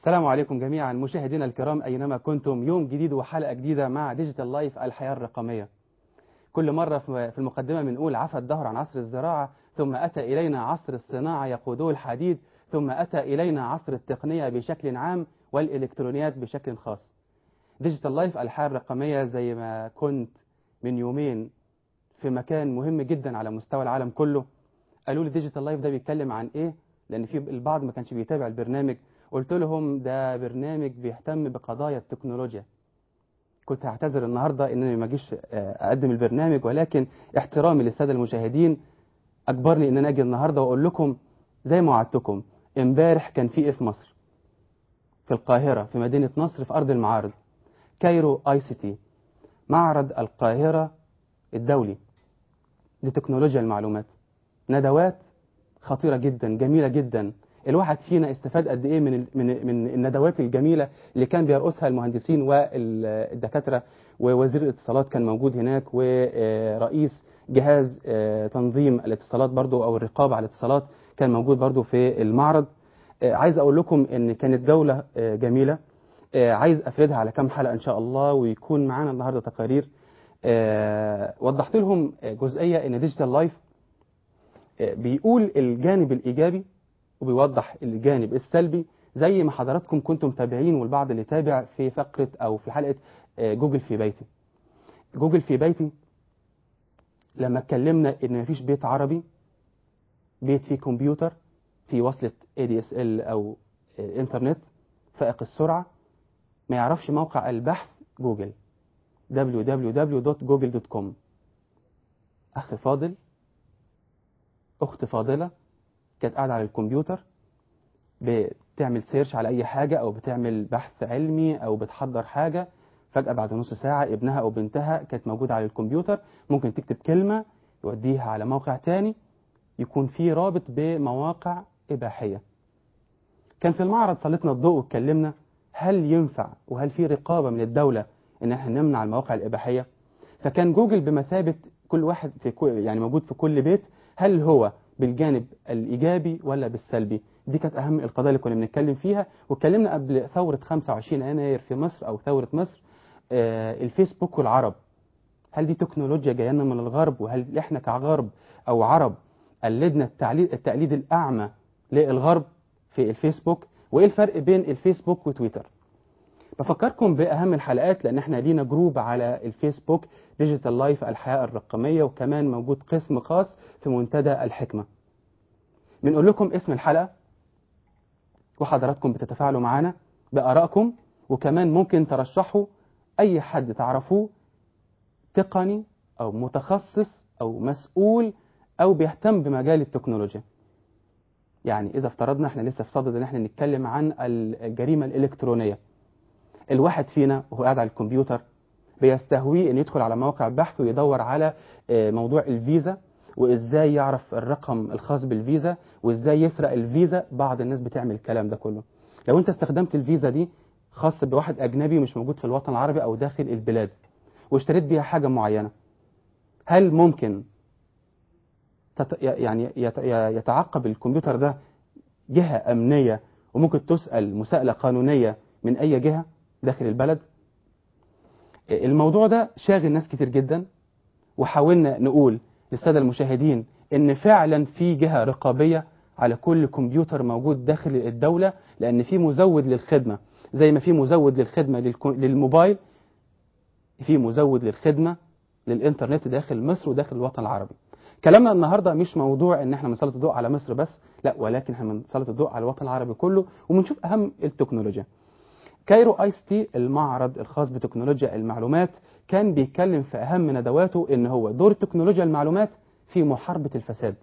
السلام عليكم جميعا مشاهدينا الكرام أينما كنتم يوم جديد وحلقة جديدة مع ديجيتال لايف الحياة الرقمية كل مرة في المقدمة بنقول عفى الدهر عن عصر الزراعة ثم أتى إلينا عصر الصناعة يقوده الحديد ثم أتى إلينا عصر التقنية بشكل عام والإلكترونيات بشكل خاص ديجيتال لايف الحياة الرقمية زي ما كنت من يومين في مكان مهم جدا على مستوى العالم كله قالوا لي ديجيتال لايف ده بيتكلم عن ايه لان في البعض ما كانش بيتابع البرنامج قلت لهم ده برنامج بيهتم بقضايا التكنولوجيا كنت هعتذر النهارده ان انا ما اجيش اقدم البرنامج ولكن احترامي للساده المشاهدين اجبرني ان انا اجي النهارده واقول لكم زي ما وعدتكم امبارح كان في ايه في مصر في القاهره في مدينه نصر في ارض المعارض كايرو اي سي تي معرض القاهره الدولي لتكنولوجيا المعلومات ندوات خطيره جدا جميله جدا الواحد فينا استفاد قد ايه من من من الندوات الجميله اللي كان بيرقصها المهندسين والدكاتره ووزير الاتصالات كان موجود هناك ورئيس جهاز تنظيم الاتصالات برضو او الرقابه على الاتصالات كان موجود برضو في المعرض عايز اقول لكم ان كانت جوله جميله عايز افردها على كام حلقه ان شاء الله ويكون معانا النهارده تقارير وضحت لهم جزئيه ان ديجيتال لايف بيقول الجانب الايجابي وبيوضح الجانب السلبي زي ما حضراتكم كنتم متابعين والبعض اللي تابع في فقرة أو في حلقة جوجل في بيتي جوجل في بيتي لما اتكلمنا إن مفيش بيت عربي بيت فيه كمبيوتر في وصلة ADSL أو إنترنت فائق السرعة ما يعرفش موقع البحث جوجل www.google.com أخ فاضل أخت فاضلة كانت قاعدة على الكمبيوتر بتعمل سيرش على أي حاجة أو بتعمل بحث علمي أو بتحضر حاجة فجأة بعد نص ساعة ابنها أو بنتها كانت موجودة على الكمبيوتر ممكن تكتب كلمة يوديها على موقع تاني يكون فيه رابط بمواقع إباحية كان في المعرض سلطنا الضوء واتكلمنا هل ينفع وهل في رقابة من الدولة إن احنا نمنع المواقع الإباحية فكان جوجل بمثابة كل واحد في كل يعني موجود في كل بيت هل هو بالجانب الإيجابي ولا بالسلبي دي كانت أهم القضايا اللي كنا بنتكلم فيها واتكلمنا قبل ثورة 25 يناير في مصر أو ثورة مصر آه الفيسبوك والعرب هل دي تكنولوجيا جايه لنا من الغرب وهل احنا كغرب أو عرب قلدنا التعليد التقليد الأعمى للغرب في الفيسبوك وإيه الفرق بين الفيسبوك وتويتر بفكركم بأهم الحلقات لأن احنا لينا جروب على الفيسبوك ديجيتال لايف الحياة الرقمية وكمان موجود قسم خاص في منتدى الحكمة بنقول لكم اسم الحلقة وحضراتكم بتتفاعلوا معانا بآرائكم وكمان ممكن ترشحوا أي حد تعرفوه تقني أو متخصص أو مسؤول أو بيهتم بمجال التكنولوجيا يعني إذا افترضنا احنا لسه في صدد ان احنا نتكلم عن الجريمة الإلكترونية الواحد فينا وهو قاعد على الكمبيوتر بيستهويه ان يدخل على مواقع بحث ويدور على موضوع الفيزا وازاي يعرف الرقم الخاص بالفيزا وازاي يسرق الفيزا بعض الناس بتعمل الكلام ده كله لو انت استخدمت الفيزا دي خاص بواحد اجنبي مش موجود في الوطن العربي او داخل البلاد واشتريت بيها حاجه معينه هل ممكن تت... يعني يت... يتعقب الكمبيوتر ده جهه امنيه وممكن تسال مساءله قانونيه من اي جهه داخل البلد الموضوع ده شاغل ناس كتير جدا وحاولنا نقول للسادة المشاهدين ان فعلا في جهة رقابية على كل كمبيوتر موجود داخل الدولة لان في مزود للخدمة زي ما في مزود للخدمة للموبايل في مزود للخدمة للإنترنت داخل مصر وداخل الوطن العربي كلامنا النهاردة مش موضوع ان احنا بنسلط الضوء على مصر بس لا ولكن احنا بنسلط الضوء على الوطن العربي كله وبنشوف اهم التكنولوجيا كايرو ايس تي المعرض الخاص بتكنولوجيا المعلومات كان بيتكلم في اهم ندواته ان هو دور تكنولوجيا المعلومات في محاربة الفساد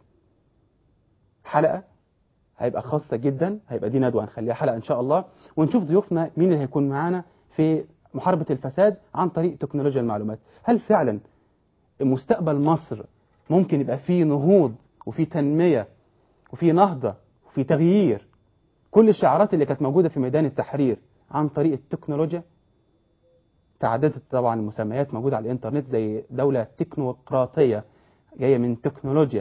حلقة هيبقى خاصة جدا هيبقى دي ندوة هنخليها حلقة ان شاء الله ونشوف ضيوفنا مين اللي هيكون معانا في محاربة الفساد عن طريق تكنولوجيا المعلومات هل فعلا مستقبل مصر ممكن يبقى فيه نهوض وفي تنمية وفي نهضة وفي تغيير كل الشعارات اللي كانت موجودة في ميدان التحرير عن طريق التكنولوجيا تعددت طبعا المسميات موجودة على الانترنت زي دولة تكنوقراطية جاية من تكنولوجيا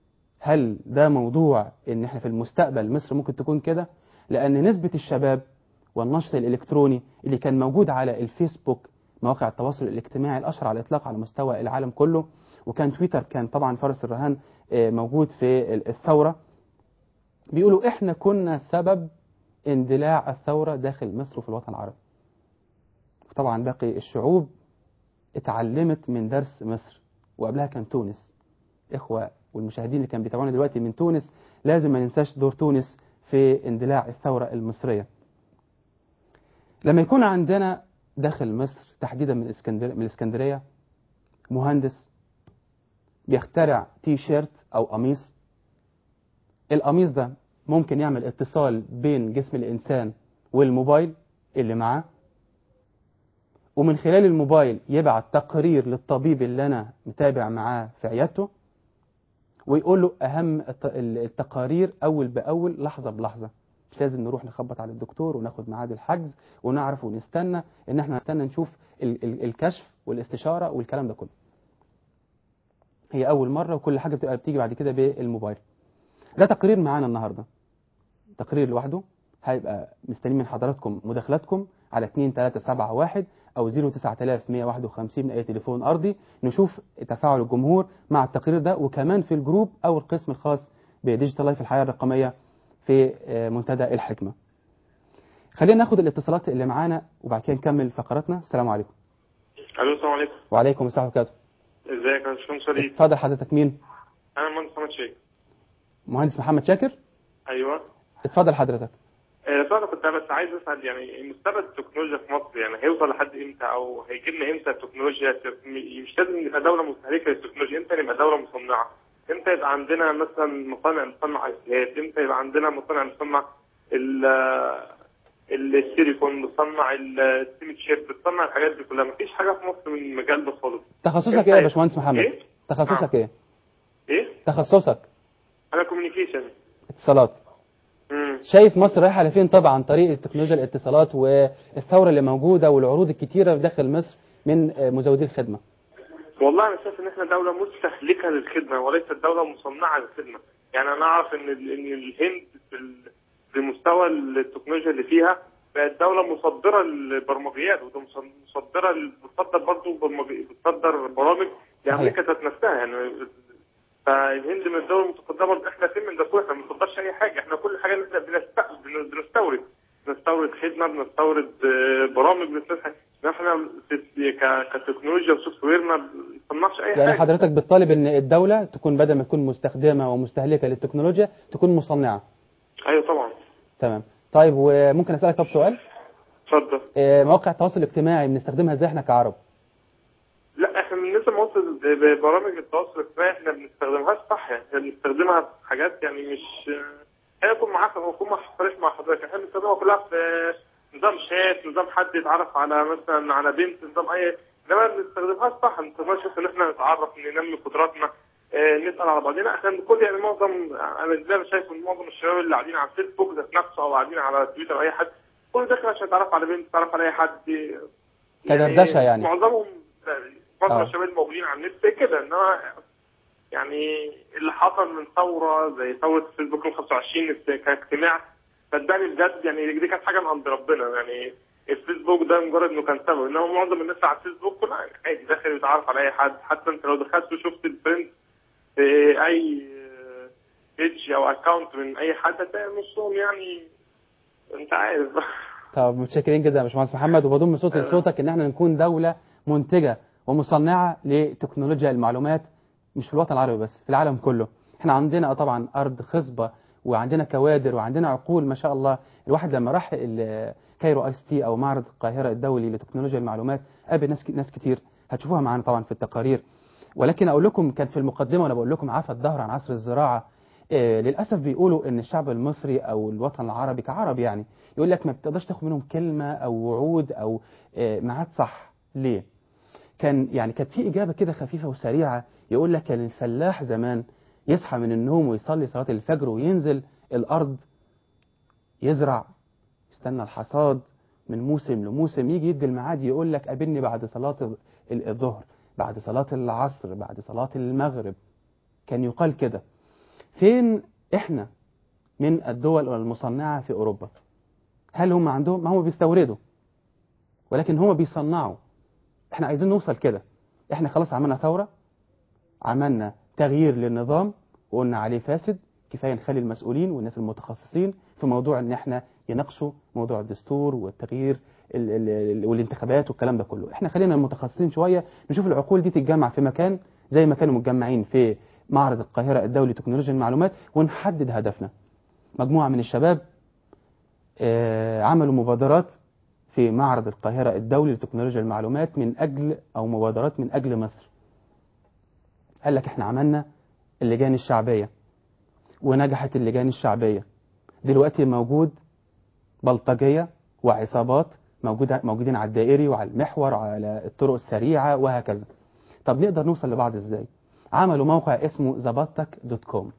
هل ده موضوع ان احنا في المستقبل مصر ممكن تكون كده لان نسبة الشباب والنشر الإلكتروني اللي كان موجود على الفيسبوك مواقع التواصل الاجتماعي الأشهر على الإطلاق على مستوى العالم كله وكان تويتر كان طبعا فارس الرهان موجود في الثورة بيقولوا إحنا كنا سبب اندلاع الثورة داخل مصر وفي الوطن العربي طبعا باقي الشعوب اتعلمت من درس مصر وقبلها كان تونس إخوة والمشاهدين اللي كانوا بيتابعونا دلوقتي من تونس لازم ما ننساش دور تونس في اندلاع الثورة المصرية لما يكون عندنا داخل مصر تحديدا من الاسكندرية, من الاسكندرية مهندس بيخترع تي شيرت أو قميص القميص ده ممكن يعمل اتصال بين جسم الإنسان والموبايل اللي معاه ومن خلال الموبايل يبعت تقرير للطبيب اللي أنا متابع معاه في عيادته ويقول له أهم التقارير أول بأول لحظة بلحظة مش لازم نروح نخبط على الدكتور وناخد ميعاد الحجز ونعرف ونستنى ان احنا نستنى نشوف ال ال الكشف والاستشارة والكلام ده كله هي أول مرة وكل حاجة بتبقى بتيجي بعد كده بالموبايل ده تقرير معانا النهاردة تقرير لوحده هيبقى مستنيين من حضراتكم مداخلاتكم على 2371 أو 09151 من أي تليفون أرضي نشوف تفاعل الجمهور مع التقرير ده وكمان في الجروب أو القسم الخاص بديجيتال لايف الحياة الرقمية في منتدى الحكمة خلينا ناخد الاتصالات اللي معانا وبعد كده نكمل فقراتنا السلام عليكم الو السلام عليكم وعليكم السلام ورحمة الله ازيك يا باشمهندس وليد اتفضل حضرتك مين انا المهندس محمد شيخ مهندس محمد شاكر ايوه اتفضل حضرتك آه، فانا كنت بس عايز اسال يعني مستقبل التكنولوجيا في مصر يعني هيوصل لحد امتى او هيجي لنا امتى التكنولوجيا ت- مش لازم نبقى دوله مستهلكه للتكنولوجيا امتى نبقى دوله مصنعه امتى يبقى عندنا مثلا مصانع بتصنع ايسيهات امتى يبقى عندنا مصانع بتصنع ال السيليكون بتصنع السيمي شيب بتصنع الحاجات دي كلها مفيش حاجه في مصر من المجال ده خالص تخصصك ايه يا باشمهندس محمد ايه تخصصك ايه ايه تخصصك انا كوميونيكيشن اتصالات امم شايف مصر رايحه لفين طبعا عن طريق التكنولوجيا الاتصالات والثوره اللي موجوده والعروض الكتيره داخل مصر من مزودي الخدمه والله انا شايف ان احنا دوله مستهلكه للخدمه وليست دوله مصنعه للخدمه يعني انا اعرف ان ال- ان الهند في ال- بمستوى التكنولوجيا اللي فيها بقت دوله مصدره للبرمجيات وده مص- مصدره ل- بتصدر برضه برمجي بتصدر برامج لامريكا ذات نفسها يعني فالهند من الدول المتقدمه برضه احنا فين من ده كله احنا ما بنصدرش اي حاجه احنا كل حاجه احنا بنست- بن- بنستورد بنستورد خدمه بنستورد آه، برامج بنستورد احنا في- ك- كتكنولوجيا وسوفت وير ما بنصنعش اي يعني حاجه حضرتك بتطالب ان الدوله تكون بدل ما تكون مستخدمه ومستهلكه للتكنولوجيا تكون مصنعه ايوه طبعا تمام طيب وممكن اسالك طب سؤال اتفضل آه، مواقع التواصل الاجتماعي بنستخدمها ازاي احنا كعرب لا احنا بالنسبه لمصر ببرامج التواصل الاجتماعي احنا ما بنستخدمهاش صح يعني احنا بنستخدمها في حاجات يعني مش انا اكون معاك واكون صريح مع حضرتك احنا بنستخدمها كلها في نظام شات نظام حد يتعرف على مثلا على بنت نظام اي انما ما بنستخدمهاش صح ما بنستخدمهاش ان احنا نتعرف ننمي قدراتنا اه نسال على بعضنا احنا كل يعني معظم انا زي ما شايف ان معظم الشباب اللي قاعدين على الفيسبوك ذات نفسه او قاعدين على تويتر او اي حد كل داخل عشان يتعرف على بنت يتعرف على اي حد كدردشة يعني. معظمهم معظم آه. الشباب الموجودين على النت كده انما يعني اللي حصل من ثوره زي ثوره فيسبوك يوم 25 كاجتماع صدقني بجد يعني دي كانت حاجه من عند ربنا يعني الفيسبوك ده مجرد انه كان سبب انما معظم الناس على الفيسبوك كلها عادي داخل يتعرف على اي حد حتى انت لو دخلت وشفت الفريند في اي بيج او اكونت من اي حد هتلاقي نصهم يعني انت عارف طب متشكرين جدا يا باشمهندس محمد وبضم صوتي لصوتك ان احنا نكون دوله منتجه ومصنعه لتكنولوجيا المعلومات مش في الوطن العربي بس في العالم كله احنا عندنا طبعا ارض خصبه وعندنا كوادر وعندنا عقول ما شاء الله الواحد لما راح ال- كايرو اي تي او معرض القاهره الدولي لتكنولوجيا المعلومات قابل ناس ناس كتير هتشوفوها معانا طبعا في التقارير ولكن اقول لكم كان في المقدمه وانا بقول لكم عفى الدهر عن عصر الزراعه آه، للاسف بيقولوا ان الشعب المصري او الوطن العربي كعرب يعني يقول لك ما بتقدرش تاخد منهم كلمه او وعود او آه، ميعاد صح ليه كان يعني كانت في اجابه كده خفيفه وسريعه يقول لك كان الفلاح زمان يصحى من النوم ويصلي صلاه الفجر وينزل الارض يزرع يستنى الحصاد من موسم لموسم يجي يدي الميعاد يقول لك قابلني بعد صلاه ال- الظهر بعد صلاه العصر بعد صلاه المغرب كان يقال كده فين احنا من الدول المصنعه في اوروبا هل هم عندهم ما هم بيستوردوا ولكن هم بيصنعوا احنا عايزين نوصل كده احنا خلاص عملنا ثورة عملنا تغيير للنظام وقلنا عليه فاسد كفاية نخلي المسؤولين والناس المتخصصين في موضوع ان احنا يناقشوا موضوع الدستور والتغيير ال ال ال والانتخابات والكلام ده كله احنا خلينا المتخصصين شوية نشوف العقول دي تتجمع في مكان زي ما كانوا متجمعين في معرض القاهرة الدولي لتكنولوجيا المعلومات ونحدد هدفنا مجموعة من الشباب آه، عملوا مبادرات في معرض القاهرة الدولي لتكنولوجيا المعلومات من أجل أو مبادرات من أجل مصر قال لك احنا عملنا اللجان الشعبية ونجحت اللجان الشعبية دلوقتي موجود بلطجية وعصابات موجودة موجودين على الدائري وعلى المحور وعلى الطرق السريعة وهكذا طب نقدر نوصل لبعض ازاي عملوا موقع اسمه زبطك دوت كوم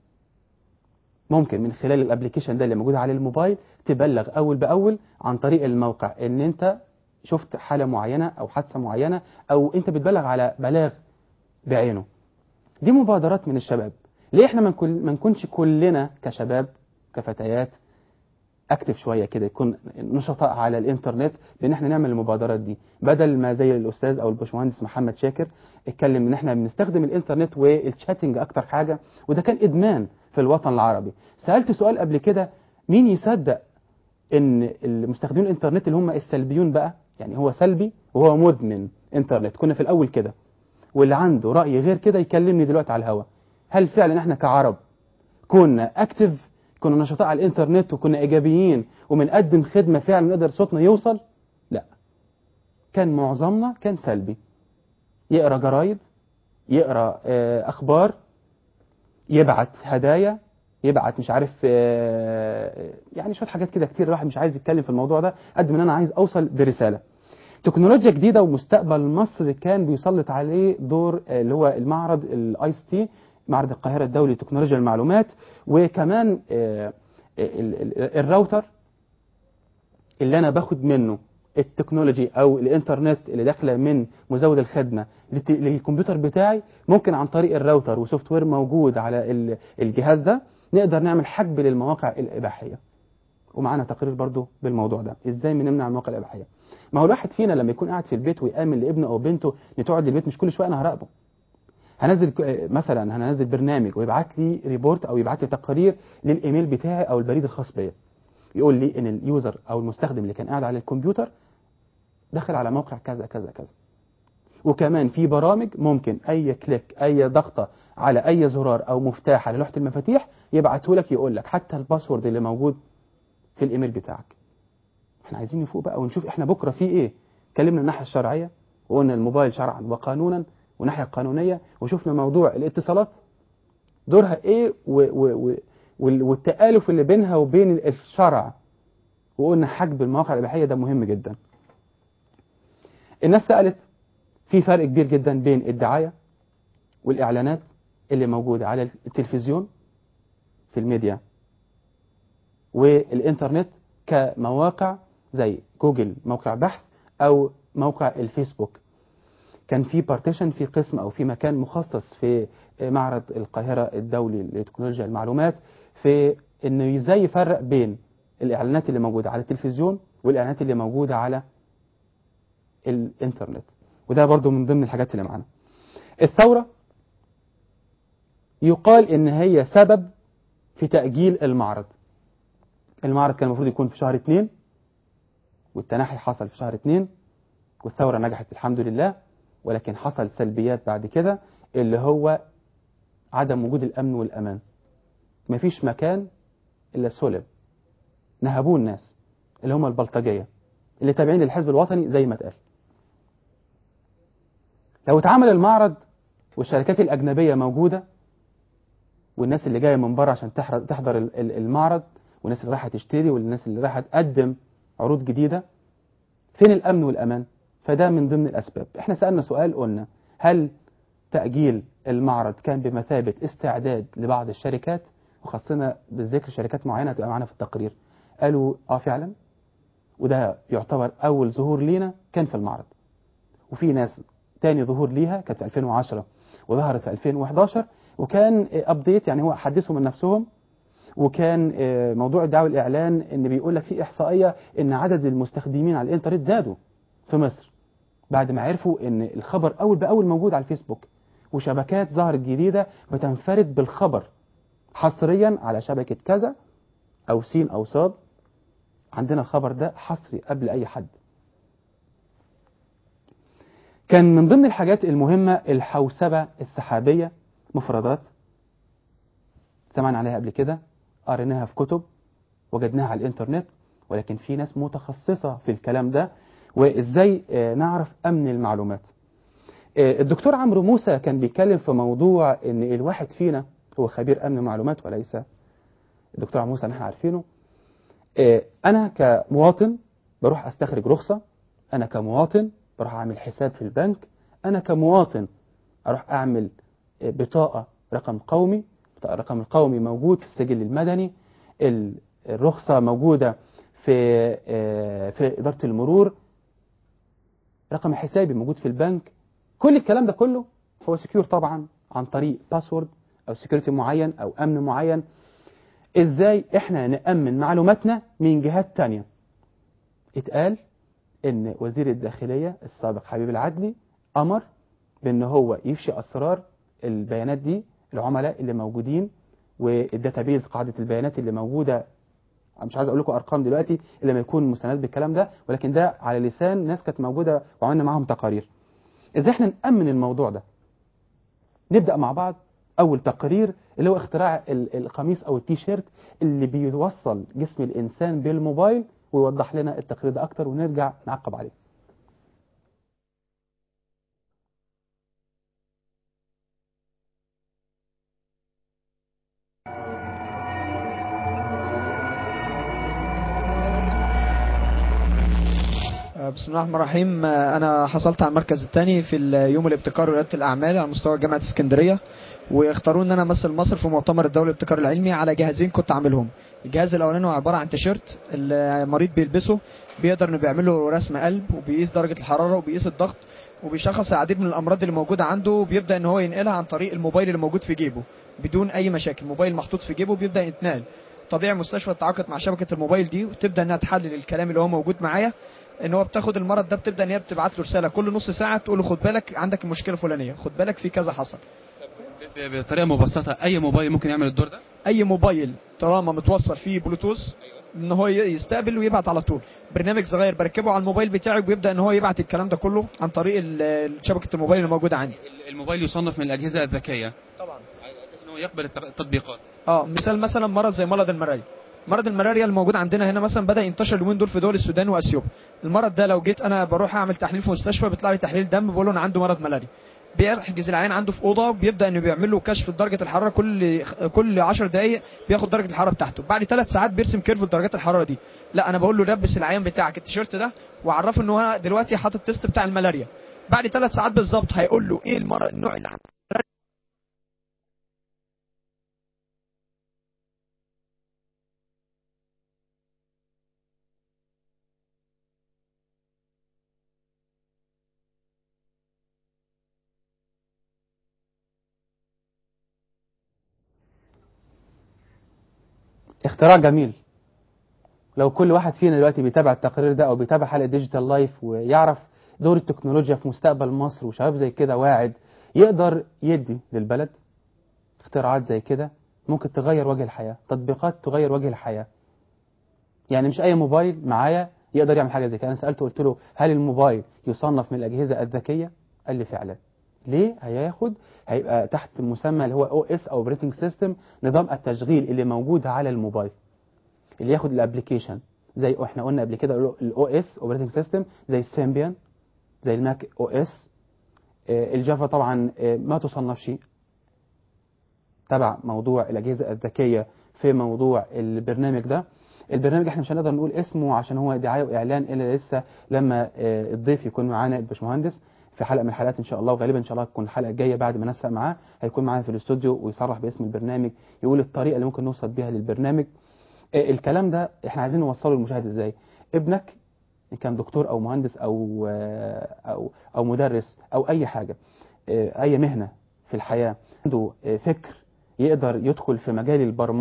ممكن من خلال الابلكيشن ده اللي موجود على الموبايل تبلغ اول باول عن طريق الموقع ان انت شفت حالة معينة او حادثة معينة او انت بتبلغ على بلاغ بعينه دي مبادرات من الشباب ليه احنا ما نكون- ما نكونش كلنا كشباب كفتيات اكتف شويه كده يكون نشطاء على الانترنت بان احنا نعمل المبادرات دي بدل ما زي الاستاذ او الباشمهندس محمد شاكر اتكلم ان احنا بنستخدم الانترنت والشاتنج اكتر حاجه وده كان ادمان في الوطن العربي سالت سؤال قبل كده مين يصدق ان المستخدمين الانترنت اللي هم السلبيون بقى يعني هو سلبي وهو مدمن انترنت كنا في الاول كده واللي عنده راي غير كده يكلمني دلوقتي على الهوا هل فعلا احنا كعرب كنا اكتف كنا نشطاء على الانترنت وكنا ايجابيين وبنقدم خدمه فعلا نقدر صوتنا يوصل لا كان معظمنا كان سلبي يقرا جرايد يقرا آه، اخبار يبعت هدايا يبعت مش عارف آه، يعني شويه حاجات كده كتير الواحد مش عايز يتكلم في الموضوع ده قد ما انا عايز اوصل برساله تكنولوجيا جديده ومستقبل مصر كان بيسلط عليه دور آه، اللي هو المعرض الاي اس تي معرض القاهره الدولي لتكنولوجيا المعلومات وكمان آه، ال- ال- الراوتر اللي انا باخد منه التكنولوجي او الانترنت اللي داخله من مزود الخدمه للت- للكمبيوتر بتاعي ممكن عن طريق الراوتر وسوفت وير موجود على ال- الجهاز ده نقدر نعمل حجب للمواقع الاباحيه ومعانا تقرير برضو بالموضوع ده ازاي بنمنع المواقع الاباحيه ما هو الواحد فينا لما يكون قاعد في البيت ويامن لابنه او بنته ان تقعد البيت مش كل شويه انا هراقبه هنزل ك- مثلا هنزل برنامج ويبعت لي ريبورت او يبعت لي تقارير للايميل بتاعي او البريد الخاص بيا يقول لي ان اليوزر او المستخدم اللي كان قاعد على الكمبيوتر دخل على موقع كذا كذا كذا وكمان في برامج ممكن اي كليك اي ضغطه على اي زرار او مفتاح على لوحه المفاتيح يبعته لك يقول لك حتى الباسورد اللي موجود في الايميل بتاعك احنا عايزين نفوق بقى ونشوف احنا بكره في ايه اتكلمنا الناحيه الشرعيه وقلنا الموبايل شرعا وقانونا وناحيه قانونيه وشفنا موضوع الاتصالات دورها ايه و و و وال- والتآلف اللي بينها وبين الشرع وقلنا حجب المواقع الإباحية ده مهم جدا الناس سألت في فرق كبير جدا بين الدعاية والإعلانات اللي موجودة على التلفزيون في الميديا والإنترنت كمواقع زي جوجل موقع بحث أو موقع الفيسبوك كان في بارتيشن في قسم أو في مكان مخصص في معرض القاهرة الدولي لتكنولوجيا المعلومات في إنه ازاي يفرق بين الإعلانات اللي موجودة على التلفزيون والإعلانات اللي موجودة على الإنترنت وده برضو من ضمن الحاجات اللي معانا الثورة يقال إن هي سبب في تأجيل المعرض المعرض كان المفروض يكون في شهر اتنين والتنحي حصل في شهر اتنين والثورة نجحت الحمد لله ولكن حصل سلبيات بعد كده اللي هو عدم وجود الأمن والأمان مفيش مكان إلا سلب نهبوه الناس اللي هم البلطجية اللي تابعين للحزب الوطني زي ما اتقال لو اتعمل المعرض والشركات الأجنبية موجودة والناس اللي جاية من بره عشان تحر- تحضر ال- ال- المعرض والناس اللي رايحة تشتري والناس اللي رايحة تقدم عروض جديدة فين الأمن والأمان فده من ضمن الأسباب احنا سألنا سؤال قلنا هل تأجيل المعرض كان بمثابة استعداد لبعض الشركات وخاصة بالذكر شركات معينة تبقى معانا في التقرير قالوا اه فعلا وده يعتبر أول ظهور لينا كان في المعرض وفي ناس تاني ظهور ليها كانت في 2010 وظهرت في 2011 وكان ابديت يعني هو حدثوا من نفسهم وكان آه، موضوع الدعوة الإعلان إن بيقول لك في إحصائية إن عدد المستخدمين على الإنترنت زادوا في مصر بعد ما عرفوا إن الخبر أول بأول موجود على الفيسبوك وشبكات ظهرت جديدة بتنفرد بالخبر حصريا على شبكة كذا أو سين أو صاد عندنا الخبر ده حصري قبل أي حد كان من ضمن الحاجات المهمة الحوسبة السحابية مفردات سمعنا عليها قبل كده قريناها في كتب وجدناها على الانترنت ولكن في ناس متخصصة في الكلام ده وازاي آه، نعرف امن المعلومات آه، الدكتور عمرو موسى كان بيتكلم في موضوع ان الواحد فينا هو خبير امن معلومات وليس الدكتور عمرو موسى اللي احنا عارفينه آه، انا كمواطن بروح استخرج رخصة انا كمواطن بروح اعمل حساب في البنك انا كمواطن اروح اعمل آه، بطاقة رقم قومي بطاقة الرقم القومي موجود في السجل المدني ال- الرخصة موجودة في آه، في إدارة المرور رقم حسابي موجود في البنك كل الكلام ده كله هو سكيور طبعا عن طريق باسورد او سكيورتي معين او امن معين ازاي احنا نأمن معلوماتنا من جهات تانية اتقال ان وزير الداخلية السابق حبيب العدلي امر بان هو يفشي اسرار البيانات دي العملاء اللي موجودين والداتابيز قاعدة البيانات اللي موجودة مش عايز اقول لكم ارقام دلوقتي الا ما يكون مستند بالكلام ده ولكن ده على لسان ناس كانت موجوده وعملنا معاهم تقارير ازاي احنا نامن الموضوع ده نبدا مع بعض اول تقرير اللي هو اختراع ال- القميص او التيشيرت اللي بيوصل جسم الانسان بالموبايل ويوضح لنا التقرير ده اكتر ونرجع نعقب عليه آه، بسم الله الرحمن الرحيم آه، انا حصلت على المركز الثاني في ال- يوم الابتكار ورياده الاعمال على مستوى جامعه اسكندريه واختاروا ان انا امثل مصر في مؤتمر الدولي للابتكار العلمي على جهازين كنت عاملهم الجهاز الاولاني هو عباره عن تيشيرت المريض بيلبسه بيقدر انه بيعمل له رسم قلب وبيقيس درجه الحراره وبيقيس الضغط وبيشخص العديد من الامراض اللي موجوده عنده وبيبدا ان هو ينقلها عن طريق الموبايل اللي موجود في جيبه بدون اي مشاكل موبايل محطوط في جيبه بيبدا يتنقل طبيعي المستشفى تتعاقد مع شبكه الموبايل دي وتبدا انها تحلل الكلام اللي هو موجود معايا ان هو بتاخد المرض ده بتبدا ان هي بتبعت له رساله كل نص ساعه تقول له خد بالك عندك المشكله الفلانيه خد بالك في كذا حصل ب- ب- بطريقه مبسطه اي موبايل ممكن يعمل الدور ده اي موبايل طالما متوصل فيه بلوتوث ان هو ي- يستقبل ويبعت على طول برنامج صغير بركبه على الموبايل بتاعي وبيبدا ان هو يبعت الكلام ده كله عن طريق ال- شبكه الموبايل اللي موجوده عندي ال- الموبايل يصنف من الاجهزه الذكيه طبعا على اساس ان هو يقبل الت- التطبيقات اه مثال مثلا مرض زي مرض الملاريا مرض الملاريا الموجود عندنا هنا مثلا بدا ينتشر اليومين دول في دول السودان واثيوبيا المرض ده لو جيت انا بروح اعمل تحليل في مستشفى بيطلع لي تحليل دم بقول له انا عنده مرض ملاريا بيحجز العيان عنده في اوضه بيبدا انه بيعمل له كشف درجه الحراره كل كل 10 دقائق بياخد درجه الحراره بتاعته بعد ثلاث ساعات بيرسم كيرف درجات الحراره دي لا انا بقول له لبس العيان بتاعك التيشيرت ده وعرفه ان هو دلوقتي حاطط تيست بتاع الملاريا بعد ثلاث ساعات بالظبط هيقول له ايه المرض النوع اللي عنده اختراع جميل لو كل واحد فينا دلوقتي بيتابع التقرير ده او بيتابع حلقه ديجيتال لايف ويعرف دور التكنولوجيا في مستقبل مصر وشباب زي كده واعد يقدر يدي للبلد اختراعات زي كده ممكن تغير وجه الحياه تطبيقات تغير وجه الحياه يعني مش اي موبايل معايا يقدر يعمل حاجه زي كده انا سالته قلت له هل الموبايل يصنف من الاجهزه الذكيه قال لي فعلا ليه هياخد هيبقى تحت مسمى اللي هو او اس او اوبريتنج سيستم نظام التشغيل اللي موجود على الموبايل اللي ياخد الابلكيشن زي احنا قلنا قبل كده الاو اس اوبريتنج سيستم زي السيمبيان زي الماك او اس الجافا طبعا آه، ما تصنفش تبع موضوع الاجهزه الذكيه في موضوع البرنامج ده البرنامج احنا مش هنقدر نقول اسمه عشان هو دعايه واعلان الا لسه لما آه، الضيف يكون معانا الباشمهندس في حلقه من الحلقات ان شاء الله وغالبا ان شاء الله تكون الحلقه الجايه بعد ما نسق معاه هيكون معانا في الاستوديو ويصرح باسم البرنامج يقول الطريقه اللي ممكن نوصل بيها للبرنامج آه، الكلام ده احنا عايزين نوصله للمشاهد ازاي ابنك إن كان دكتور او مهندس او آه، او او مدرس او اي حاجه آه، اي مهنه في الحياه عنده آه، فكر يقدر يدخل في مجال البرمجه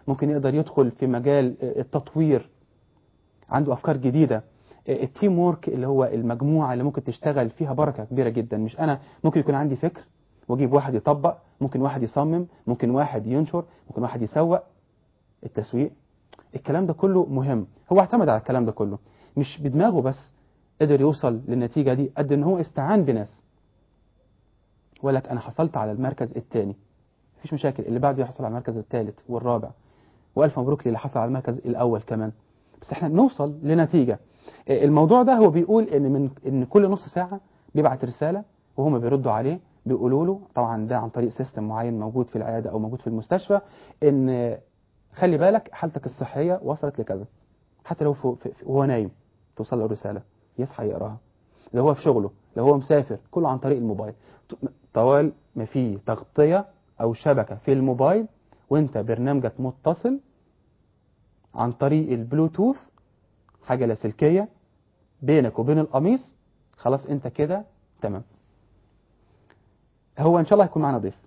ممكن يقدر يدخل في مجال التطوير عنده افكار جديده التيم وورك اللي هو المجموعه اللي ممكن تشتغل فيها بركه كبيره جدا مش انا ممكن يكون عندي فكر واجيب واحد يطبق ممكن واحد يصمم ممكن واحد ينشر ممكن واحد يسوق التسويق الكلام ده كله مهم هو اعتمد على الكلام ده كله مش بدماغه بس قدر يوصل للنتيجة دي قد ان هو استعان بناس وقال لك انا حصلت على المركز الثاني مفيش مشاكل اللي بعده يحصل على المركز الثالث والرابع والف مبروك للي حصل على المركز الاول كمان بس احنا نوصل لنتيجة الموضوع ده هو بيقول ان من ان كل نص ساعة بيبعت رسالة وهم بيردوا عليه بيقولوا له طبعا ده عن طريق سيستم معين موجود في العيادة او موجود في المستشفى ان خلي بالك حالتك الصحية وصلت لكذا حتى لو في في وهو نايم توصل له رسالة يصحى يقراها لو هو في شغله لو هو مسافر كله عن طريق الموبايل طوال ما فيه تغطية أو شبكة في الموبايل وانت برنامجك متصل عن طريق البلوتوث حاجة لاسلكية بينك وبين القميص خلاص انت كده تمام هو ان شاء الله هيكون معنا ضيف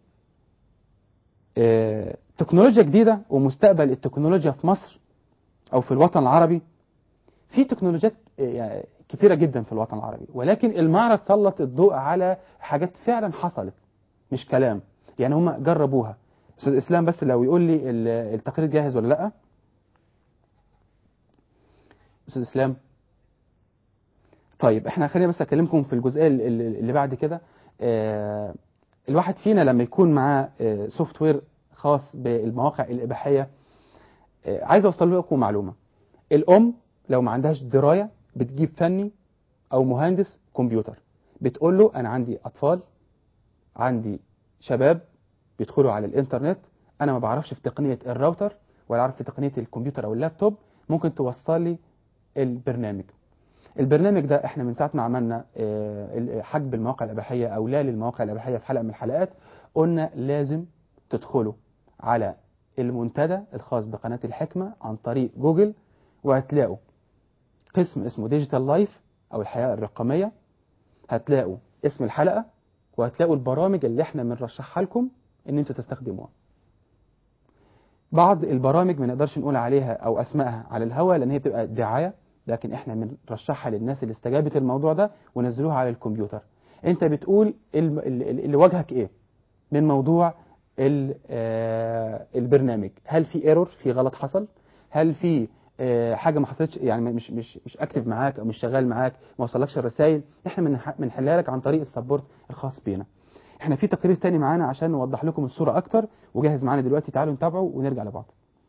اه تكنولوجيا جديدة ومستقبل التكنولوجيا في مصر او في الوطن العربي في تكنولوجيات اه كتيرة جدا في الوطن العربي ولكن المعرض سلط الضوء على حاجات فعلا حصلت مش كلام يعني هم جربوها استاذ اسلام بس لو يقول لي التقرير جاهز ولا لا استاذ اسلام طيب احنا خلينا بس اكلمكم في الجزئيه اللي بعد كده اه الواحد فينا لما يكون معاه اه سوفت وير خاص بالمواقع الاباحيه اه عايز اوصل لكم معلومه الام لو ما عندهاش درايه بتجيب فني او مهندس كمبيوتر بتقول له انا عندي اطفال عندي شباب بيدخلوا على الانترنت انا ما بعرفش في تقنيه الراوتر ولا اعرف في تقنيه الكمبيوتر او اللابتوب ممكن توصل لي البرنامج البرنامج ده احنا من ساعه ما عملنا حجب المواقع الاباحيه او لا للمواقع الاباحيه في حلقه من الحلقات قلنا لازم تدخلوا على المنتدى الخاص بقناه الحكمه عن طريق جوجل وهتلاقوا قسم اسمه ديجيتال لايف او الحياه الرقميه هتلاقوا اسم الحلقه وهتلاقوا البرامج اللي احنا بنرشحها لكم ان انتوا تستخدموها بعض البرامج ما نقدرش نقول عليها او اسمائها على الهواء لان هي بتبقى دعايه لكن احنا بنرشحها للناس اللي استجابت الموضوع ده ونزلوها على الكمبيوتر انت بتقول اللي واجهك ايه من موضوع البرنامج هل في ايرور في غلط حصل هل في حاجه ما حصلتش يعني مش مش مش اكتف معاك او مش شغال معاك ما وصلكش الرسائل احنا بنحلها لك عن طريق السبورت الخاص بينا احنا في تقرير تاني معانا عشان نوضح لكم الصوره اكتر وجاهز معانا دلوقتي تعالوا نتابعه ونرجع لبعض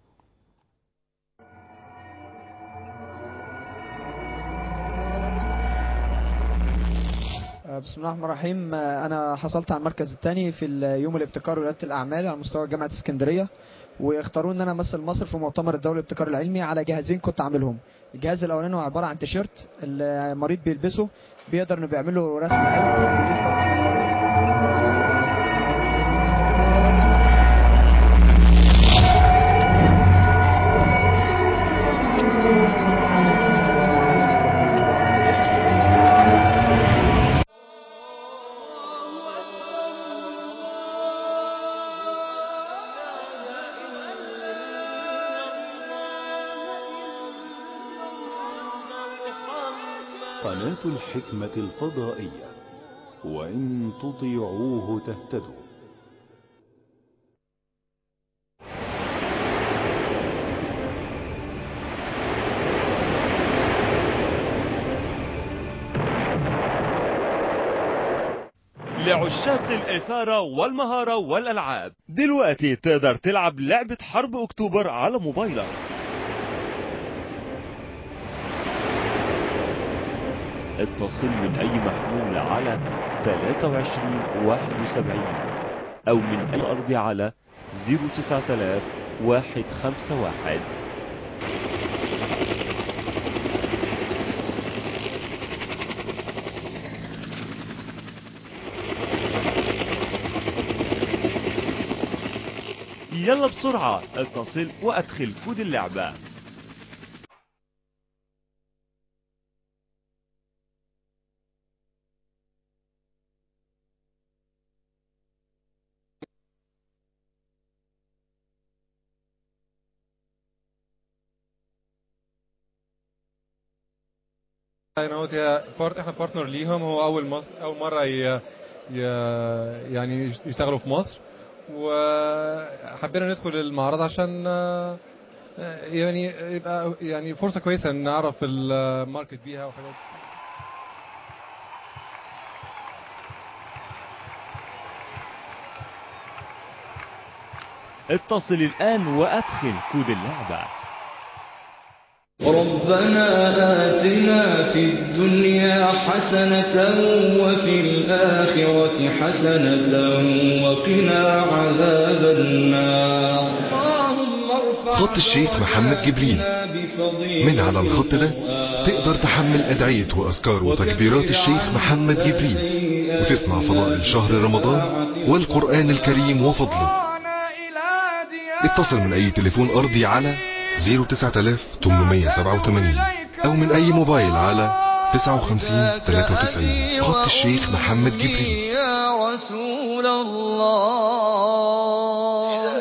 بسم الله الرحمن الرحيم انا حصلت على المركز الثاني في يوم الابتكار ورياده الاعمال على مستوى جامعه اسكندريه واختاروا ان انا امثل مصر في مؤتمر الدولي للابتكار العلمي على جهازين كنت عاملهم الجهاز الاولاني هو عباره عن تيشيرت المريض بيلبسه بيقدر انه بيعمل له رسم قناة الحكمة الفضائية وإن تطيعوه تهتدوا لعشاق الإثارة والمهارة والألعاب دلوقتي تقدر تلعب لعبة حرب أكتوبر على موبايلك اتصل من أي محمول على 23 71 أو من أي أرض على 09000 151 يلا بسرعة اتصل وأدخل كود اللعبة هنا هو هي بارت احنا بارتنر ليهم هو اول مصر اول مره ي... ي... يعني يشتغلوا في مصر وحبينا ندخل المعرض عشان آه، يعني يبقى يعني فرصه كويسه ان نعرف الماركت بيها وحاجات اتصل الآن وأدخل كود اللعبة ربنا آتنا في الدنيا حسنة وفي الآخرة حسنة وقنا عذاب النار خط الشيخ محمد جبريل من على الخط ده تقدر تحمل أدعية وأذكار وتكبيرات الشيخ محمد جبريل وتسمع فضائل شهر رمضان والقرآن الكريم وفضله اتصل من أي تليفون أرضي على 09887 أو من أي موبايل على 59 93 خط الشيخ محمد جبريل يا رسول الله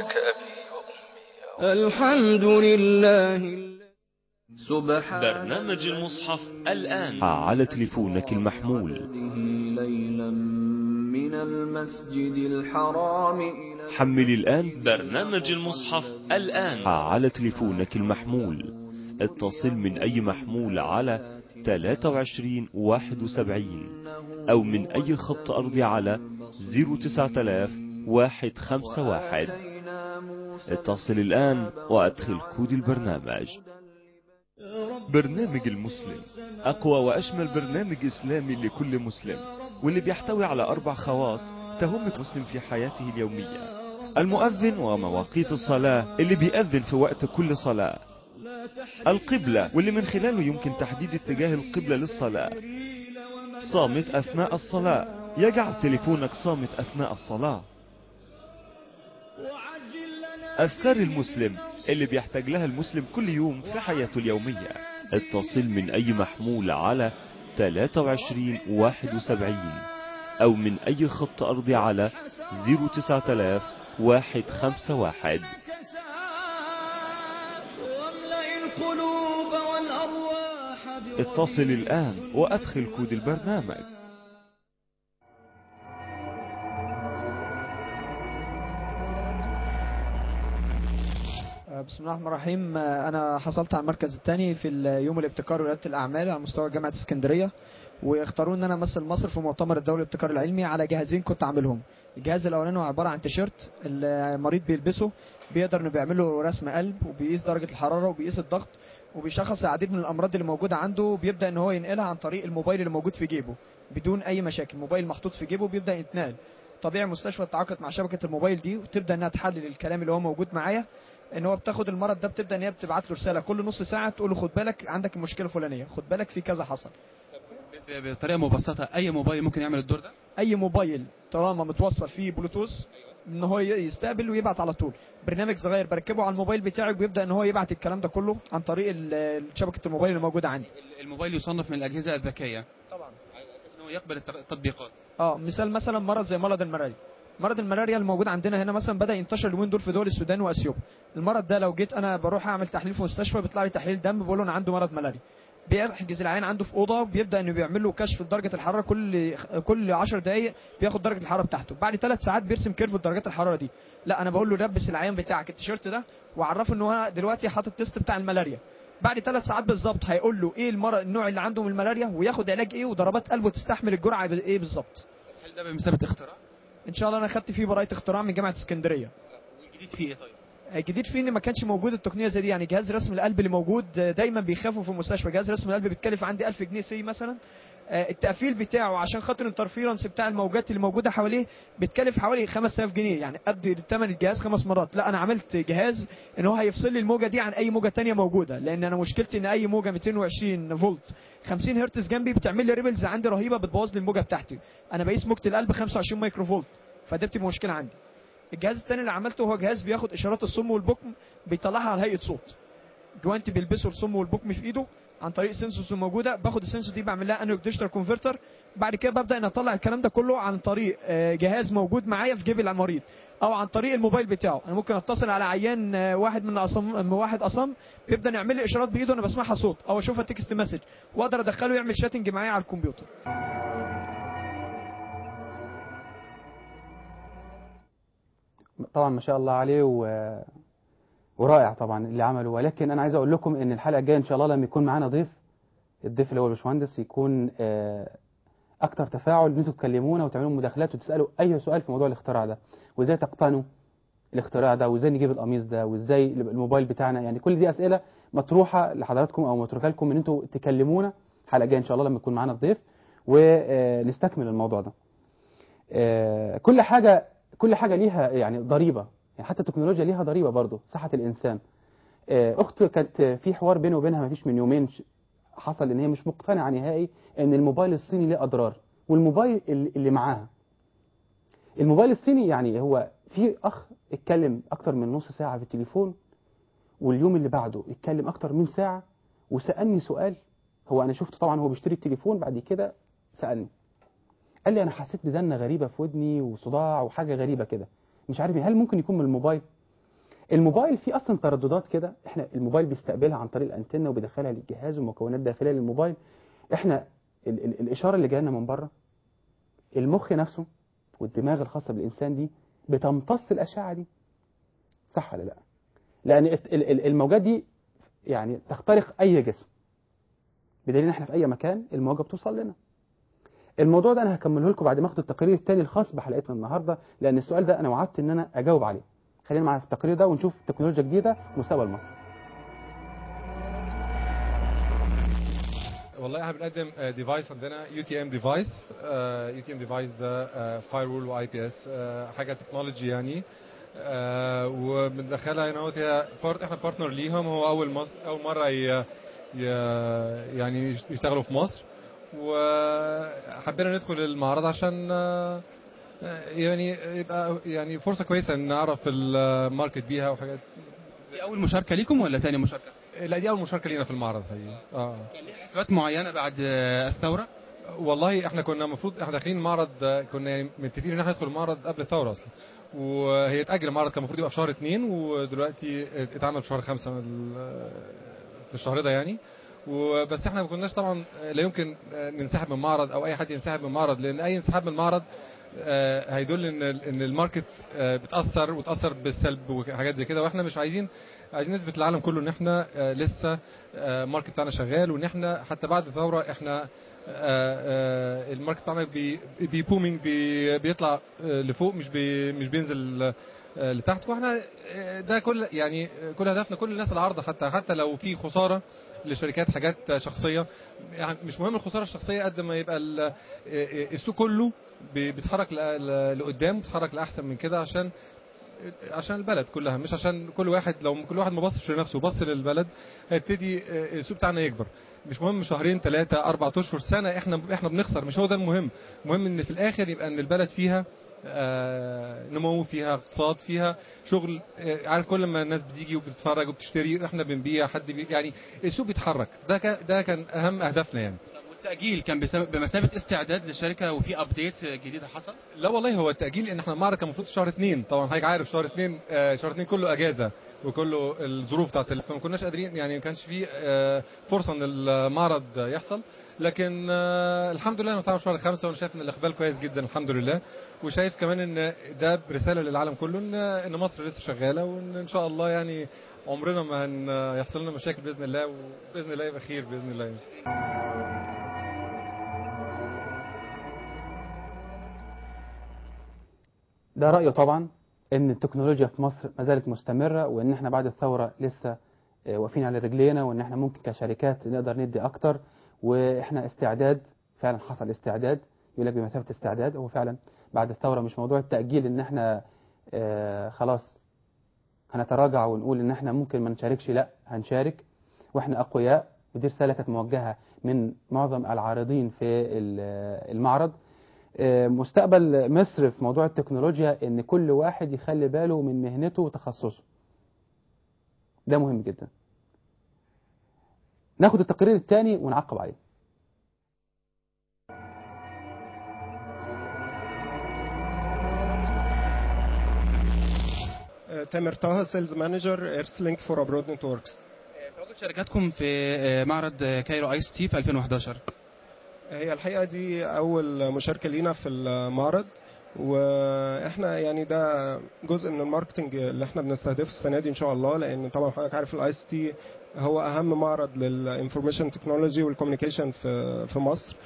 الحمد لله سبحان برنامج المصحف الآن على تليفونك المحمول ليلا من المسجد الحرام إلى حمل الآن برنامج المصحف الآن على تليفونك المحمول اتصل من أي محمول على 23 71 أو من أي خط أرضي على 09000 151 اتصل الآن وأدخل كود البرنامج برنامج المسلم أقوى وأشمل برنامج إسلامي لكل مسلم واللي بيحتوي على أربع خواص تهم المسلم في حياته اليومية المؤذن ومواقيت الصلاة اللي بيأذن في وقت كل صلاة القبلة واللي من خلاله يمكن تحديد اتجاه القبلة للصلاة صامت أثناء الصلاة يجعل تليفونك صامت أثناء الصلاة أذكار المسلم اللي بيحتاج لها المسلم كل يوم في حياته اليومية اتصل من أي محمول على 23 71 أو من أي خط أرضي على 09000 151 واملأ القلوب والأرواح اتصل الآن وأدخل كود البرنامج آه، بسم الله الرحمن الرحيم آه، انا حصلت على المركز الثاني في يوم الابتكار ورياده الاعمال على مستوى جامعه اسكندريه واختاروا ان انا امثل مصر في مؤتمر الدولي للابتكار العلمي على جهازين كنت عاملهم الجهاز الاولاني هو عباره عن تيشيرت المريض بيلبسه بيقدر انه بيعمل له رسم قلب وبيقيس درجه الحراره وبيقيس الضغط وبيشخص العديد من الامراض اللي موجوده عنده وبيبدا ان هو ينقلها عن طريق الموبايل اللي موجود في جيبه بدون اي مشاكل موبايل محطوط في جيبه بيبدا يتنقل طبيعي المستشفى تتعاقد مع شبكه الموبايل دي وتبدا انها تحلل الكلام اللي هو موجود معايا ان هو بتاخد المرض ده بتبدا ان هي بتبعت له رساله كل نص ساعه تقول له خد بالك عندك المشكله الفلانيه خد بالك في كذا حصل ب- بطريقه مبسطه اي موبايل ممكن يعمل الدور ده اي موبايل طالما متوصل فيه بلوتوث ان هو ي- يستقبل ويبعت على طول برنامج صغير بركبه على الموبايل بتاعي وبيبدا ان هو يبعت الكلام ده كله عن طريق ال- شبكه الموبايل اللي موجوده عندي الموبايل يصنف من الاجهزه الذكيه طبعا على اساس ان هو يقبل التق- التطبيقات اه مثال مثلا مرض زي مرض الملاريا مرض الملاريا الموجود عندنا هنا مثلا بدا ينتشر اليومين دول في دول السودان واثيوبيا المرض ده لو جيت انا بروح اعمل تحليل في مستشفى بيطلع لي تحليل دم بقول له انا عنده مرض ملاريا بيحجز العيان عنده في اوضه بيبدا انه بيعمل له كشف لدرجه الحراره كل كل 10 دقائق بياخد درجه الحراره بتاعته بعد ثلاث ساعات بيرسم كيرف درجات الحراره دي لا انا بقول له لبس العيان بتاعك التيشيرت ده وعرفه ان هو دلوقتي حاطط تيست بتاع الملاريا بعد ثلاث ساعات بالظبط هيقول له ايه المرض النوع اللي عنده من الملاريا وياخد علاج ايه وضربات قلبه تستحمل الجرعه ايه بالظبط هل ده بمثابه اختراع ان شاء الله انا خدت فيه براءه اختراع من جامعه اسكندريه والجديد فيه ايه طيب الجديد فيه ان ما كانش موجود التقنيه زي دي يعني جهاز رسم القلب اللي موجود دايما بيخافوا في المستشفى جهاز رسم القلب بيتكلف عندي 1000 جنيه سي مثلا آه، التقفيل بتاعه عشان خاطر الانترفيرنس بتاع الموجات اللي موجوده حواليه بيتكلف حوالي 5000 جنيه يعني قد ثمن الجهاز خمس مرات لا انا عملت جهاز ان هو هيفصل لي الموجه دي عن اي موجه تانية موجوده لان انا مشكلتي ان اي موجه 220 فولت 50 هرتز جنبي بتعمل لي ريبلز عندي رهيبه بتبوظ لي الموجه بتاعتي انا بقيس موجه القلب 25 مايكرو فولت فده بتبقى مشكله عندي الجهاز الثاني اللي عملته هو جهاز بياخد اشارات الصم والبكم بيطلعها على هيئه صوت جوانتي بيلبسه الصم والبكم في ايده عن طريق سنسورز موجوده باخد السنسور دي بعمل لها انالوج ديجيتال كونفرتر بعد كده ببدا ان اطلع الكلام ده كله عن طريق آه، جهاز موجود معايا في جيب المريض او عن طريق الموبايل بتاعه انا ممكن اتصل على عيان آه، واحد من اصم واحد اصم بيبدا يعمل لي اشارات بايده انا بسمعها صوت او اشوفها تكست مسج واقدر ادخله يعمل شاتنج معايا على الكمبيوتر طبعا ما شاء الله عليه و... ورائع طبعا اللي عمله ولكن انا عايز اقول لكم ان الحلقه الجايه ان شاء الله لما يكون معانا ضيف الضيف اللي هو الباشمهندس يكون آه، اكتر تفاعل ان انتوا تكلمونا وتعملوا مداخلات وتسالوا اي سؤال في موضوع الاختراع ده وازاي تقتنوا الاختراع ده وازاي نجيب القميص ده وازاي الموبايل بتاعنا يعني كل دي اسئله مطروحه لحضراتكم او متروكه لكم ان انتوا تكلمونا الحلقه الجايه ان شاء الله لما يكون معانا الضيف ونستكمل الموضوع ده آه، كل حاجه كل حاجه ليها يعني ضريبه يعني حتى التكنولوجيا ليها ضريبه برضه صحه الانسان آه، اخت كانت في حوار بيني وبينها ما فيش من يومين ش- حصل ان هي مش مقتنعه نهائي ان الموبايل الصيني ليه اضرار والموبايل اللي اللي معاها الموبايل الصيني يعني هو في اخ اتكلم اكتر من نص ساعه في التليفون واليوم اللي بعده اتكلم اكتر من ساعه وسالني سؤال هو انا شفته طبعا هو بيشتري التليفون بعد كده سالني قال لي انا حسيت بزنه غريبه في ودني وصداع وحاجه غريبه كده مش عارف إيه. هل ممكن يكون من الموبايل الموبايل فيه اصلا ترددات كده احنا الموبايل بيستقبلها عن طريق الانتنه وبيدخلها للجهاز ومكونات داخليه للموبايل احنا ال ال الاشاره اللي جايه لنا من بره المخ نفسه والدماغ الخاصه بالانسان دي بتمتص الاشعه دي صح ولا لا لان الت- ال- ال- الموجات دي يعني تخترق اي جسم بدليل ان احنا في اي مكان الموجه بتوصل لنا الموضوع ده انا هكمله لكم بعد ما اخد التقرير الثاني الخاص بحلقتنا النهارده لان السؤال ده انا وعدت ان انا اجاوب عليه خلينا معايا في التقرير ده ونشوف تكنولوجيا جديده مستقبل مصر والله احنا بنقدم ديفايس عندنا يو تي ام ديفايس يو تي ام ديفايس ده فاير وول واي بي اس حاجه تكنولوجي يعني آه، وبندخلها هنا اهوت هي بارت احنا بارتنر ليهم هو اول مصر اول مره ي... ي... يعني يشتغلوا في مصر وحبينا ندخل المعرض عشان آه، يعني يبقى يعني فرصه كويسه ان نعرف الماركت بيها وحاجات دي اول مشاركه ليكم ولا تاني مشاركه لا دي اول مشاركه لينا في المعرض هي اه حسابات معينه بعد آه، الثوره والله احنا كنا المفروض احنا داخلين المعرض آه، كنا يعني متفقين ان احنا ندخل المعرض قبل الثوره اصلا وهي اتاجل المعرض كان المفروض يبقى في شهر اثنين ودلوقتي اتعمل في شهر خمسة من ال- في الشهر ده يعني وبس احنا ما كناش طبعا لا يمكن ننسحب من المعرض او اي حد ينسحب من المعرض لان اي انسحاب من المعرض آه، هيدل ان ال- ان الماركت آه، بتاثر وتاثر بالسلب وحاجات زي كده واحنا مش عايزين عايزين نثبت للعالم كله ان احنا آه، لسه آه، الماركت بتاعنا شغال وان احنا حتى بعد الثوره احنا آه، آه، الماركت بتاعنا بي بي بومينج بي بيطلع آه، لفوق مش بي مش بينزل آه، لتحت واحنا آه، ده كل يعني آه، كل هدفنا كل الناس العارضه حتى حتى لو في خساره لشركات حاجات شخصيه يعني مش مهم الخساره الشخصيه قد ما يبقى ال- آه، آه، السوق كله بي- بيتحرك ل- ل- لقدام بيتحرك لاحسن من كده عشان عشان البلد كلها مش عشان كل واحد لو كل واحد ما بصش لنفسه وبص للبلد هيبتدي آه، السوق بتاعنا يكبر مش مهم شهرين ثلاثة أربع أشهر سنة احنا احنا بنخسر مش هو ده المهم المهم ان في الآخر يبقى ان البلد فيها آه، نمو فيها اقتصاد فيها شغل آه، عارف كل ما الناس بتيجي وبتتفرج وبتشتري احنا بنبيع حد بي يعني السوق بيتحرك ده كان ده كان اهم اهدافنا يعني والتاجيل كان بسبب- بمثابه استعداد للشركه وفي ابديت جديد حصل لا والله هو التأجيل ان احنا المعرض كان المفروض في شهر اثنين طبعا حضرتك عارف شهر اثنين آه، شهر اثنين كله اجازه وكله الظروف بتاعت ال- فما كناش قادرين يعني ما كانش في آه، فرصه ان المعرض يحصل لكن آه، الحمد لله انه اتعمل في شهر خمسه وانا شايف ان الاقبال كويس جدا الحمد لله وشايف كمان ان ده رساله للعالم كله ان ان مصر لسه شغاله وان ان شاء الله يعني عمرنا ما هن يحصل لنا مشاكل باذن الله وباذن الله يبقى خير باذن الله ده رأيه طبعا ان التكنولوجيا في مصر ما زالت مستمرة وان احنا بعد الثورة لسه آه، واقفين على رجلينا وان احنا ممكن كشركات نقدر ندي اكتر واحنا استعداد فعلا حصل استعداد يقول لك بمثابة استعداد هو فعلا بعد الثورة مش موضوع التأجيل ان احنا آه، خلاص هنتراجع ونقول ان احنا ممكن ما نشاركش لا هنشارك واحنا اقوياء ودي رسالة كانت موجهة من معظم العارضين في ال- المعرض آه، مستقبل مصر في موضوع التكنولوجيا ان كل واحد يخلي باله من مهنته وتخصصه ده مهم جدا ناخد التقرير الثاني ونعقب عليه وتامر طه سيلز مانجر ايرسلينك فور ابرود نتوركس تواجد شركاتكم في آه، معرض آه، كايرو ايس تي في 2011 هي الحقيقه دي اول مشاركه لينا في المعرض واحنا يعني ده جزء من الماركتنج اللي احنا بنستهدفه السنه دي ان شاء الله لان طبعا حضرتك عارف الايس تي هو اهم معرض للانفورميشن تكنولوجي والكوميونيكيشن في في مصر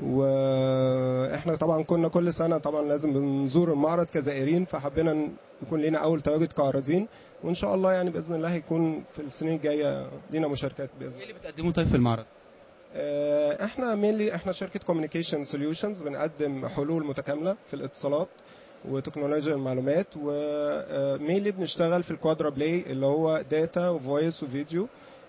واحنا طبعا كنا كل سنه طبعا لازم بنزور المعرض كزائرين فحبينا يكون لنا اول تواجد كعارضين وان شاء الله يعني باذن الله هيكون في السنين الجايه لينا مشاركات باذن الله ايه اللي بتقدموه طيب في المعرض آه، احنا مينلي احنا شركه كوميونيكيشن سوليوشنز بنقدم حلول متكامله في الاتصالات وتكنولوجيا المعلومات ومينلي بنشتغل في الكوادرا بلاي اللي هو داتا وفويس وفيديو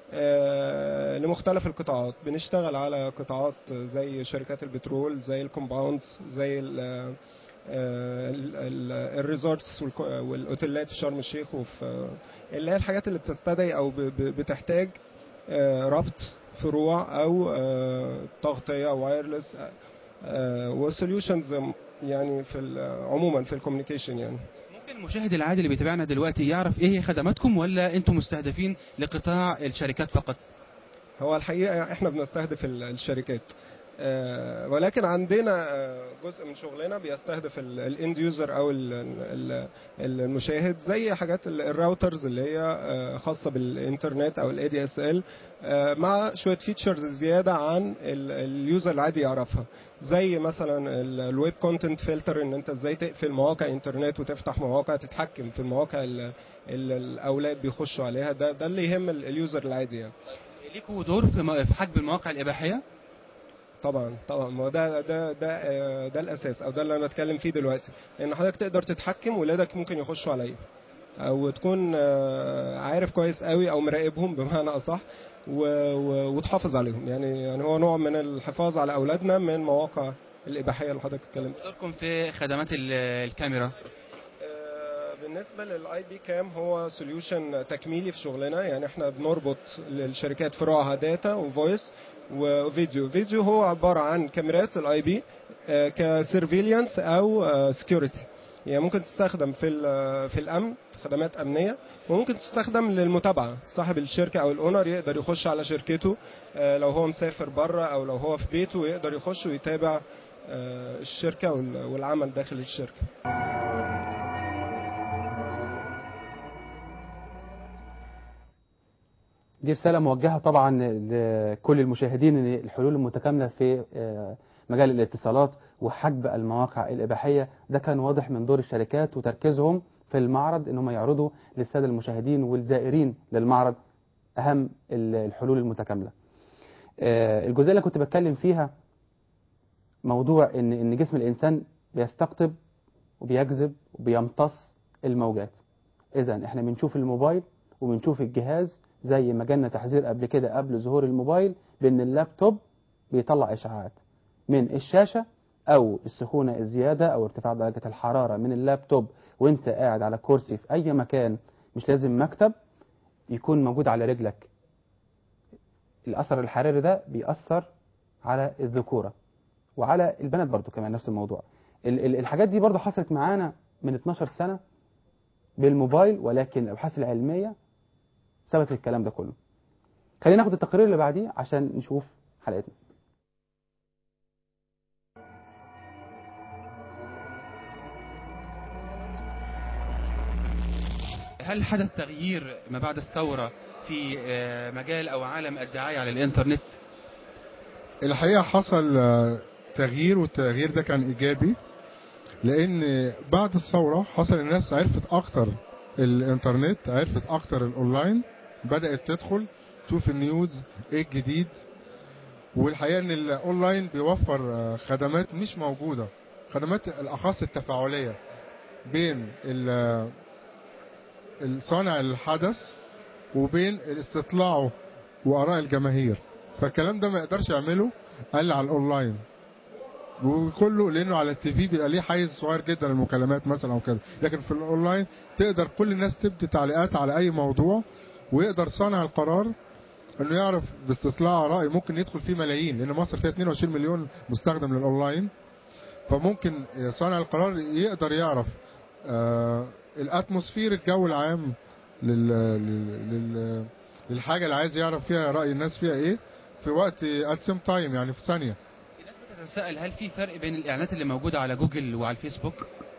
آه، لمختلف القطاعات بنشتغل على قطاعات زي شركات البترول زي الكومباوندز زي ال- آه، ال- ال- الريزورتس والك- والاوتيلات في شرم الشيخ وفي اللي هي الحاجات اللي بتستدعي او ب- ب- بتحتاج آه، ربط فروع او آه، تغطيه وايرلس وسوليوشنز يعني في ال- عموما في الكوميونيكيشن يعني ممكن المشاهد العادي اللي بيتابعنا دلوقتي يعرف ايه هي خدماتكم ولا انتم مستهدفين لقطاع الشركات فقط هو الحقيقه احنا بنستهدف ال- الشركات آه، ولكن عندنا آه، جزء من شغلنا بيستهدف الاند يوزر او ال- ال- ال- المشاهد زي حاجات ال- الراوترز اللي هي آه، خاصه بالانترنت او الاي دي اس ال مع شويه فيتشرز زياده عن ال- اليوزر العادي يعرفها زي مثلا الويب كونتنت فلتر ان انت ازاي تقفل مواقع انترنت وتفتح مواقع تتحكم في المواقع اللي الاولاد بيخشوا عليها ده ده اللي يهم ال- اليوزر العادي يعني ليكوا دور في م- في حجب المواقع الاباحيه طبعا طبعا ما هو ده ده ده آه، ده الاساس او ده اللي انا بتكلم فيه دلوقتي ان حضرتك تقدر تتحكم ولادك ممكن يخشوا عليا او تكون آه، عارف كويس قوي او مراقبهم بمعنى اصح و- و- وتحافظ عليهم يعني يعني هو نوع من الحفاظ على اولادنا من مواقع الاباحيه اللي حضرتك اتكلمت دوركم في خدمات ال- الكاميرا بالنسبه للاي بي كام هو سوليوشن تكميلي في شغلنا يعني احنا بنربط للشركات فروعها داتا وفويس وفيديو فيديو هو عباره عن كاميرات الاي بي كسيرفيليانس او سكيورتي يعني ممكن تستخدم في ال- في الامن في خدمات امنيه وممكن تستخدم للمتابعه صاحب الشركه او الاونر يقدر يخش على شركته آه، لو هو مسافر بره او لو هو في بيته يقدر يخش ويتابع آه، الشركه وال- والعمل داخل الشركه دي رسالة موجهة طبعا لكل المشاهدين ان الحلول المتكاملة في آه، مجال الاتصالات وحجب المواقع الإباحية ده كان واضح من دور الشركات وتركيزهم في المعرض انهم يعرضوا للسادة المشاهدين والزائرين للمعرض أهم ال- الحلول المتكاملة آه، الجزئية اللي كنت بتكلم فيها موضوع ان ان جسم الإنسان بيستقطب وبيجذب وبيمتص الموجات إذا احنا بنشوف الموبايل وبنشوف الجهاز زي ما جالنا تحذير قبل كده قبل ظهور الموبايل بان اللابتوب بيطلع اشعاعات من الشاشه او السخونه الزياده او ارتفاع درجه الحراره من اللابتوب وانت قاعد على كرسي في اي مكان مش لازم مكتب يكون موجود على رجلك الاثر الحراري ده بيأثر على الذكوره وعلى البنات برضو كمان نفس الموضوع ال- ال- الحاجات دي برضو حصلت معانا من 12 سنه بالموبايل ولكن الابحاث العلميه ثبت الكلام ده كله خلينا ناخد التقرير اللي بعديه عشان نشوف حلقتنا هل حدث تغيير ما بعد الثورة في آه، مجال أو عالم الدعاية على الإنترنت؟ الحقيقة حصل آه، تغيير والتغيير ده كان إيجابي لأن بعد الثورة حصل الناس عرفت أكتر الإنترنت عرفت أكتر الأونلاين بدأت تدخل تشوف النيوز إيه الجديد والحقيقة إن الأونلاين بيوفر آه، خدمات مش موجودة خدمات الأخص التفاعلية بين ال- الصانع الحدث وبين استطلاعه وآراء الجماهير فالكلام ده ما يقدرش يعمله الا على الاونلاين وكله لانه على التي في بيبقى ليه حيز صغير جدا للمكالمات مثلا او كده لكن في الاونلاين تقدر كل الناس تبدي تعليقات على اي موضوع ويقدر صانع القرار انه يعرف باستطلاع راي ممكن يدخل فيه ملايين لان مصر فيها 22 مليون مستخدم للاونلاين فممكن صانع القرار يقدر يعرف آه، الاتموسفير الجو العام لل... لل... لل... للحاجه اللي عايز يعرف فيها راي الناس فيها ايه في وقت ات سيم تايم يعني في ثانيه تتساءل هل في فرق بين الاعلانات اللي موجوده على جوجل وعلى الفيسبوك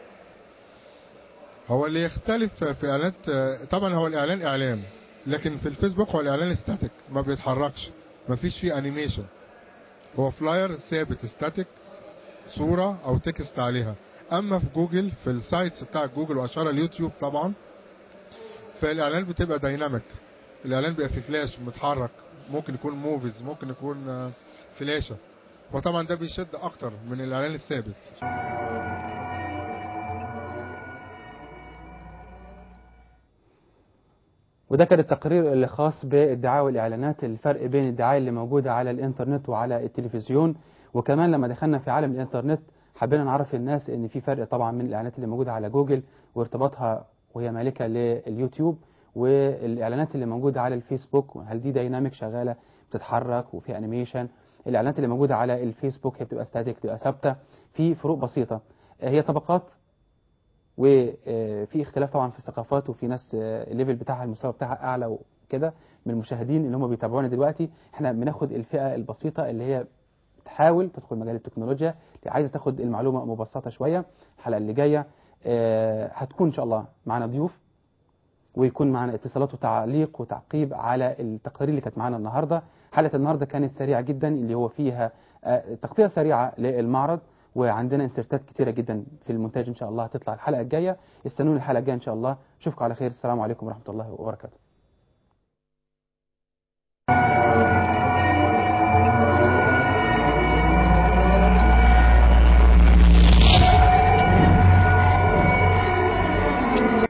هو اللي يختلف في اعلانات طبعا هو الاعلان اعلان لكن في الفيسبوك هو الاعلان ستاتيك ما بيتحركش ما فيش فيه انيميشن هو فلاير ثابت ستاتيك صوره او تكست عليها اما في جوجل في السايتس بتاع جوجل واشاره اليوتيوب طبعا فالاعلان بتبقى دايناميك الاعلان بيبقى في فلاش متحرك ممكن يكون موفيز ممكن يكون آه، فلاشه وطبعا ده بيشد اكتر من الاعلان الثابت وده كان التقرير اللي خاص بالدعاية والإعلانات الفرق بين الدعاية اللي موجودة على الإنترنت وعلى التلفزيون وكمان لما دخلنا في عالم الإنترنت حبينا نعرف الناس إن في فرق طبعا من الإعلانات اللي موجودة على جوجل وارتباطها وهي مالكة لليوتيوب والإعلانات اللي موجودة على الفيسبوك هل دي دايناميك شغالة بتتحرك وفي أنيميشن الإعلانات اللي موجودة على الفيسبوك هي بتبقى ستاتيك بتبقى ثابتة في فروق بسيطة هي طبقات وفي اختلاف طبعا في الثقافات وفي ناس آه، الليفل بتاعها المستوى بتاعها اعلى وكده من المشاهدين اللي هم بيتابعونا دلوقتي احنا بناخد الفئه البسيطه اللي هي بتحاول تدخل مجال التكنولوجيا اللي عايزه تاخد المعلومه مبسطه شويه الحلقه اللي جايه آه، هتكون ان شاء الله معانا ضيوف ويكون معانا اتصالات وتعليق وتعقيب على التقارير اللي كانت معانا النهارده حلقه النهارده كانت سريعه جدا اللي هو فيها آه، تغطيه سريعه للمعرض وعندنا انسرتات كتيرة جدا في المونتاج ان شاء الله هتطلع الحلقة الجاية استنوني الحلقة الجاية ان شاء الله اشوفكم على خير السلام عليكم ورحمة الله وبركاته